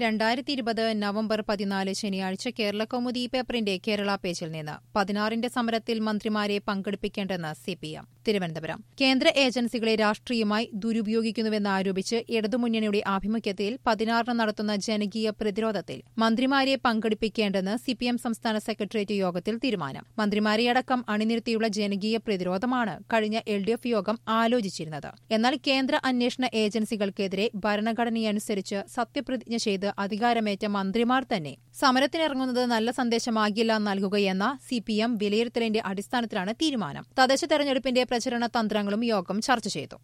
രണ്ടായിരത്തി ഇരുപത് നവംബർ പതിനാല് ശനിയാഴ്ച കേരള കൗമുദി പേപ്പറിന്റെ കേരള പേജിൽ നിന്ന് പതിനാറിന്റെ സമരത്തിൽ മന്ത്രിമാരെ പങ്കെടുപ്പിക്കേണ്ടെന്ന് സിപിഎം തിരുവനന്തപുരം കേന്ദ്ര ഏജൻസികളെ രാഷ്ട്രീയമായി ദുരുപയോഗിക്കുന്നുവെന്ന് ആരോപിച്ച് ഇടതുമുന്നണിയുടെ ആഭിമുഖ്യത്തിൽ പതിനാറിന് നടത്തുന്ന ജനകീയ പ്രതിരോധത്തിൽ മന്ത്രിമാരെ പങ്കെടുപ്പിക്കേണ്ടെന്ന് സിപിഎം സംസ്ഥാന സെക്രട്ടേറിയറ്റ് യോഗത്തിൽ തീരുമാനം മന്ത്രിമാരെയടക്കം അണിനിരത്തിയുള്ള ജനകീയ പ്രതിരോധമാണ് കഴിഞ്ഞ എൽ ഡി എഫ് യോഗം ആലോചിച്ചിരുന്നത് എന്നാൽ കേന്ദ്ര അന്വേഷണ ഏജൻസികൾക്കെതിരെ ഭരണഘടനയനുസരിച്ച് സത്യപ്രതിജ്ഞ ചെയ്ത് അധികാരമേറ്റ മന്ത്രിമാർ തന്നെ സമരത്തിനിറങ്ങുന്നത് നല്ല സന്ദേശമാകില്ല നൽകുകയെന്ന സിപിഎം വിലയിരുത്തലിന്റെ അടിസ്ഥാനത്തിലാണ് തീരുമാനം തദ്ദേശ തെരഞ്ഞെടുപ്പിന്റെ പ്രചരണ തന്ത്രങ്ങളും യോഗം ചർച്ച ചെയ്തു